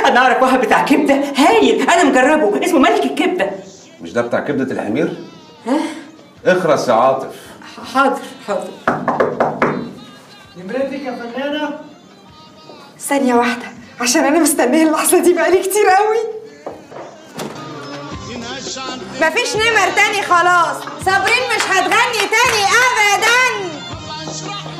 انا اعرف واحد بتاع كبده هايل انا مجربه اسمه ملك الكبده مش ده بتاع كبده الحمير اخرس يا عاطف حاضر حاضر نمرتك يا فنانة ثانية واحدة عشان أنا مستنية اللحظة دي بقالي كتير قوي مفيش نمر تاني خلاص صابرين مش هتغني تاني أبدا